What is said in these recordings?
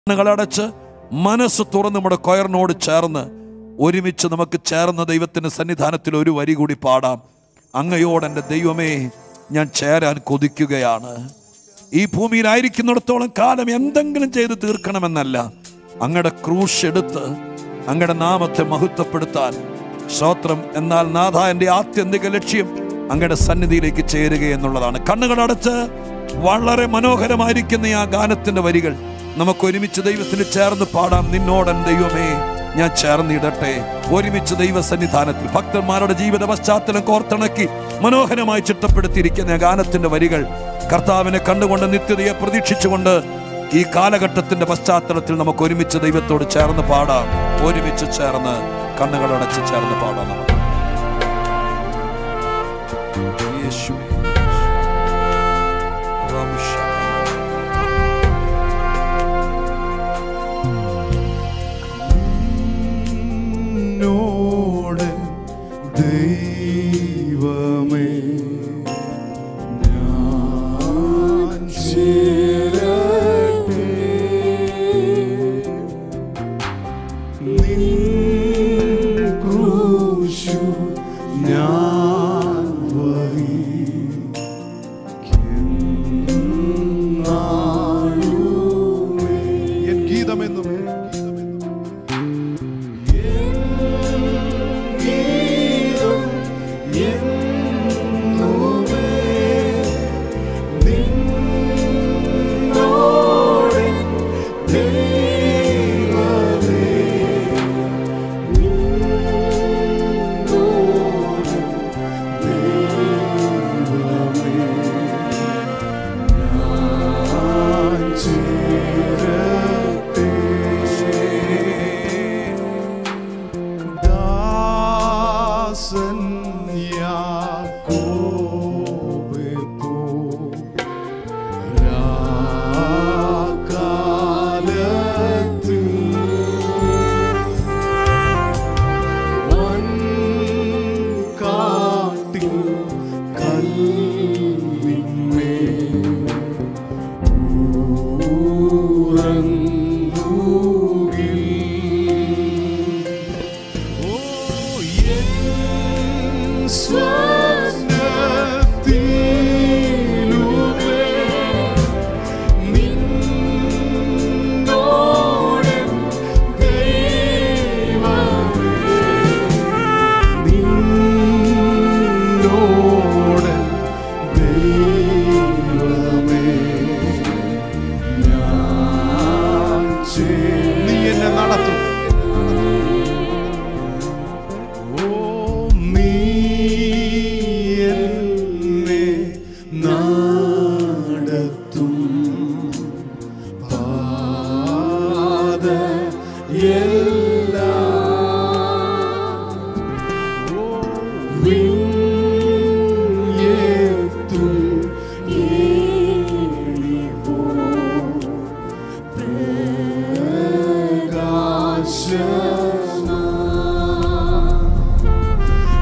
കണ്ണുകളടച്ച് മനസ്സ് തുറന്ന് നമ്മുടെ കൊയറിനോട് ചേർന്ന് ഒരുമിച്ച് നമുക്ക് ചേർന്ന ദൈവത്തിന്റെ സന്നിധാനത്തിൽ ഒരു വരി കൂടി പാടാം അങ്ങയോട് എൻ്റെ ദൈവമേ ഞാൻ ചേരാൻ കൊതിക്കുകയാണ് ഈ ഭൂമിയിലായിരിക്കുന്നിടത്തോളം കാലം എന്തെങ്കിലും ചെയ്ത് തീർക്കണമെന്നല്ല അങ്ങയുടെ ക്രൂശ് എടുത്ത് അങ്ങയുടെ നാമത്തെ മഹത്വപ്പെടുത്താൻ സ്തോത്രം എന്നാൽ നാഥ എൻ്റെ ആത്യന്തിക ലക്ഷ്യം അങ്ങയുടെ സന്നിധിയിലേക്ക് ചേരുക എന്നുള്ളതാണ് കണ്ണുകളടച്ച് വളരെ മനോഹരമായിരിക്കുന്ന ഈ ആ ഗാനത്തിന്റെ വരികൾ നമുക്ക് ഒരുമിച്ച് ദൈവത്തിന് ചേർന്ന് പാടാം നിന്നോടൻ ദൈവമേ ഞാൻ ചേർന്നിടട്ടെ ഒരുമിച്ച് ദൈവസന്നിധാനത്തിൽ ഭക്തന്മാരുടെ ജീവിത പശ്ചാത്തലം കോർത്തിണക്കി മനോഹരമായി ചിട്ടപ്പെടുത്തിയിരിക്കുന്ന ആ ഗാനത്തിന്റെ വരികൾ കർത്താവിനെ കണ്ടുകൊണ്ട് നിത്യതയെ പ്രതീക്ഷിച്ചുകൊണ്ട് ഈ കാലഘട്ടത്തിന്റെ പശ്ചാത്തലത്തിൽ നമുക്ക് ഒരുമിച്ച് ദൈവത്തോട് ചേർന്ന് പാടാം ഒരുമിച്ച് ചേർന്ന് കണ്ണുകളടച്ച് ചേർന്ന് പാടാം നമുക്ക് യേശുവേ. റംഷ. എന്നോട് ദൈവമേ ഞാൻ ചേരട്ടെ നിൻ ക്രൂശു ഞാൻ വഹിക്കുന്നാളുമേ. എൻ ഗീതമെന്നും ഗീതം എന്നുമേ നിന്നോടെ ദൈവമേ നിന്നോടെ ദൈവമേ ഞാൻ ചേരട്ടെ ദാസൻ യാക്കോബേ പോ രാക്കാലത്ത് വൻ കാട്ടിൽ കല്ലിന്മേൽ ഊറങ്ങുകിൽ ഓ എൻ സ്വപ്നത്തിലുമേ നിന്നോടെ ദൈവമേ നിന്നോടെ ദൈവമേ ഞാൻ ചേ- നീ എന്നെ നടത്തും ഓ നീ എന്നെ നടത്തും പാത എല്ലാം ഓ വിണ്യെത്തും ഏണിപോ പ്രകാശമാ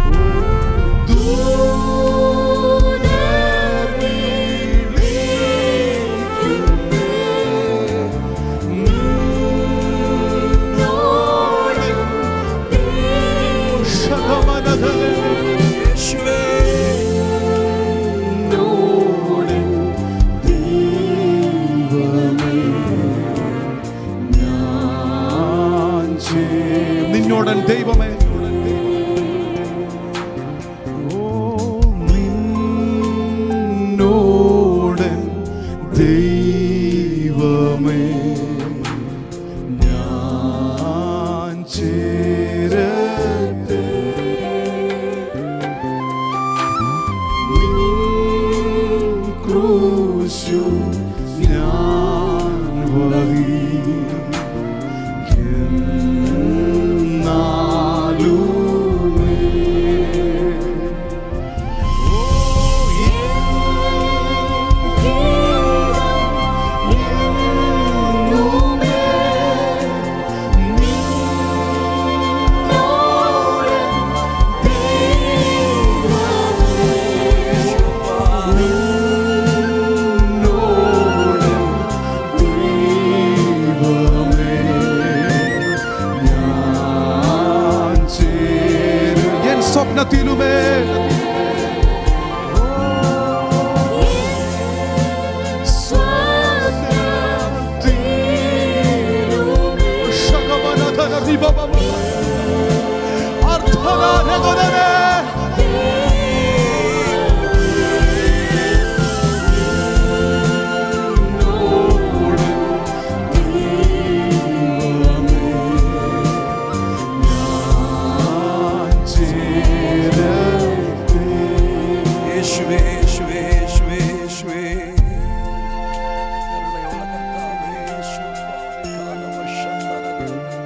യേശുവേ. നിന്നോടൻ ദൈവമേ ഓ നിന്നോടൻ ദൈവമേ ഞാൻ ചേരട്ടെ നിൻ ക്രൂശു ഞാൻ വഹിക്കും നാളുമേ സകലത്തിലുമേ ശകമനധന റിബബബ. അർത്ഥനാരകരനെ. യേശുവേ യേശുവേ യേശുവേ യേശുവേ കരുണയുള്ള കർത്താവേ, യേശുവേ, കാലവശന്തരത്തിൽ.